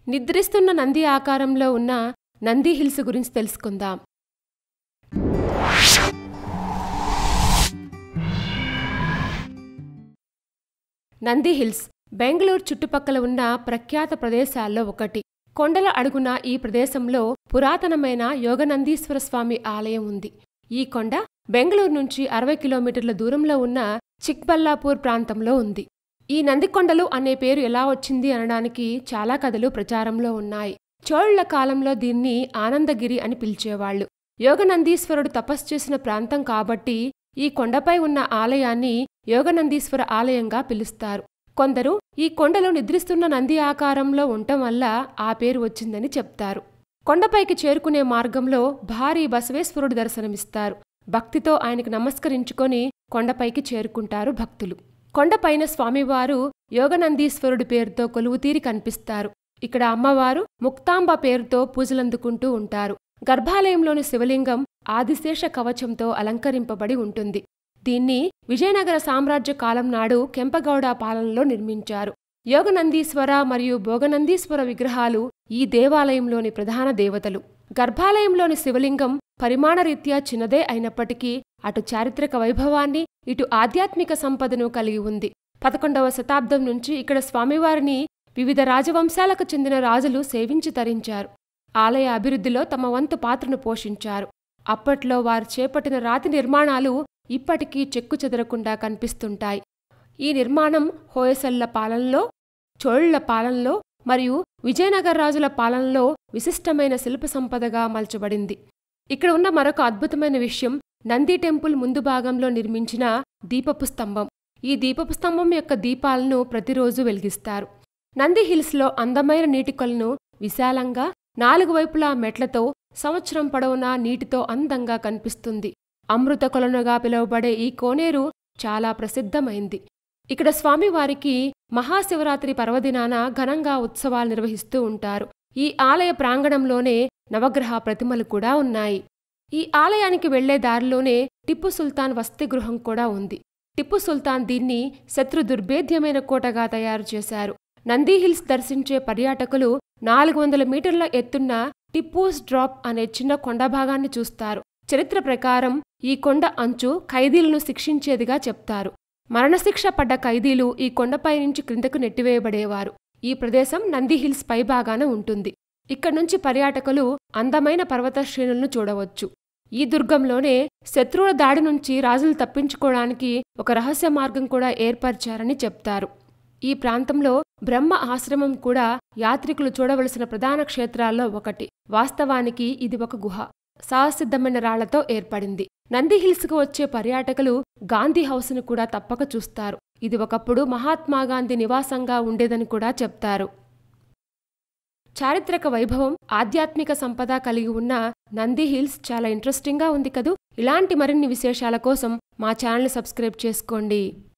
నిద్రిస్తున్న నంది ఆకారంలో ఉన్న నంది హిల్స్ గురించి తెలుసుకుందాం నంది హిల్స్ బెంగళూరు చుట్టుపక్కల ఉన్న ప్రఖ్యాత ప్రదేశాల్లో ఒకటి కొండల అడుగున ఈ ప్రదేశంలో పురాతనమైన యోగనందీశ్వర స్వామి ఆలయం ఉంది ఈ కొండ బెంగళూరు నుంచి అరవై కిలోమీటర్ల దూరంలో ఉన్న చిక్బల్లాపూర్ ప్రాంతంలో ఉంది ఈ నందికొండలు అనే పేరు ఎలా వచ్చింది అనడానికి చాలా కథలు ప్రచారంలో ఉన్నాయి చోళుల కాలంలో దీన్ని ఆనందగిరి అని పిలిచేవాళ్లు యోగనందీశ్వరుడు తపస్సు చేసిన ప్రాంతం కాబట్టి ఈ కొండపై ఉన్న ఆలయాన్ని యోగనందీశ్వర ఆలయంగా పిలుస్తారు కొందరు ఈ కొండలో నిద్రిస్తున్న నంది ఆకారంలో ఉండటం వల్ల ఆ పేరు వచ్చిందని చెప్తారు కొండపైకి చేరుకునే మార్గంలో భారీ బసవేశ్వరుడు దర్శనమిస్తారు భక్తితో ఆయనకు నమస్కరించుకొని కొండపైకి చేరుకుంటారు భక్తులు కొండపైన స్వామివారు యోగనందీశ్వరుడి పేరుతో కొలువుతీరి కనిపిస్తారు ఇక్కడ అమ్మవారు ముక్తాంబ పేరుతో పూజలందుకుంటూ ఉంటారు గర్భాలయంలోని శివలింగం ఆదిశేష కవచంతో అలంకరింపబడి ఉంటుంది దీన్ని విజయనగర సామ్రాజ్య కాలం నాడు కెంపగౌడ పాలనలో నిర్మించారు యోగనందీశ్వర మరియు భోగనందీశ్వర విగ్రహాలు ఈ దేవాలయంలోని ప్రధాన దేవతలు గర్భాలయంలోని శివలింగం పరిమాణరీత్యా చిన్నదే అయినప్పటికీ అటు చారిత్రక వైభవాన్ని ఇటు ఆధ్యాత్మిక సంపదను కలిగి ఉంది పదకొండవ శతాబ్దం నుంచి ఇక్కడ స్వామివారిని వివిధ రాజవంశాలకు చెందిన రాజులు సేవించి తరించారు ఆలయ అభివృద్ధిలో తమ వంతు పాత్రను పోషించారు అప్పట్లో వారు చేపట్టిన రాతి నిర్మాణాలు ఇప్పటికీ చెక్కు చెదరకుండా కనిపిస్తుంటాయి ఈ నిర్మాణం హోయసల్ల పాలనలో చోళుల పాలనలో మరియు విజయనగర రాజుల పాలనలో విశిష్టమైన శిల్ప సంపదగా మలచబడింది ఇక్కడ ఉన్న మరొక అద్భుతమైన విషయం నంది టెంపుల్ ముందు భాగంలో నిర్మించిన దీపపు స్తంభం ఈ దీపపు స్తంభం యొక్క దీపాలను ప్రతిరోజు వెలిగిస్తారు నంది హిల్స్లో అందమైన నీటి కొలను విశాలంగా నాలుగు వైపులా మెట్లతో సంవత్సరం పొడవునా నీటితో అందంగా కనిపిస్తుంది అమృత కొలనుగా పిలువబడే ఈ కోనేరు చాలా ప్రసిద్ధమైంది ఇక్కడ స్వామివారికి మహాశివరాత్రి పర్వదినాన ఘనంగా ఉత్సవాలు నిర్వహిస్తూ ఉంటారు ఈ ఆలయ ప్రాంగణంలోనే నవగ్రహ ప్రతిమలు కూడా ఉన్నాయి ఈ ఆలయానికి వెళ్లే దారిలోనే టిప్పు సుల్తాన్ వసతి గృహం కూడా ఉంది టిప్పు సుల్తాన్ దీన్ని శత్రు దుర్భేద్యమైన కోటగా తయారు చేశారు నందీ హిల్స్ దర్శించే పర్యాటకులు నాలుగు వందల మీటర్ల ఎత్తున్న టిప్పూస్ డ్రాప్ అనే చిన్న కొండ భాగాన్ని చూస్తారు చరిత్ర ప్రకారం ఈ కొండ అంచు ఖైదీలను శిక్షించేదిగా చెప్తారు మరణశిక్ష పడ్డ ఖైదీలు ఈ కొండపై నుంచి క్రిందకు నెట్టివేయబడేవారు ఈ ప్రదేశం నంది హిల్స్ పైభాగాన ఉంటుంది ఇక్కడి నుంచి పర్యాటకులు అందమైన పర్వత శ్రేణులను చూడవచ్చు ఈ దుర్గంలోనే శత్రువుల దాడి నుంచి రాజులు తప్పించుకోవడానికి ఒక రహస్య మార్గం కూడా ఏర్పరిచారని చెప్తారు ఈ ప్రాంతంలో బ్రహ్మ ఆశ్రమం కూడా యాత్రికులు చూడవలసిన ప్రధాన క్షేత్రాల్లో ఒకటి వాస్తవానికి ఇది ఒక గుహ సహసిద్ధమైన రాళ్లతో ఏర్పడింది నంది హిల్స్కు వచ్చే పర్యాటకులు గాంధీ హౌస్ను కూడా తప్పక చూస్తారు ఇది ఒకప్పుడు మహాత్మాగాంధీ నివాసంగా ఉండేదని కూడా చెప్తారు చారిత్రక వైభవం ఆధ్యాత్మిక సంపద కలిగి ఉన్న నంది హిల్స్ చాలా ఇంట్రెస్టింగ్గా ఉంది కదూ ఇలాంటి మరిన్ని విశేషాల కోసం మా ఛానల్ సబ్స్క్రైబ్ చేసుకోండి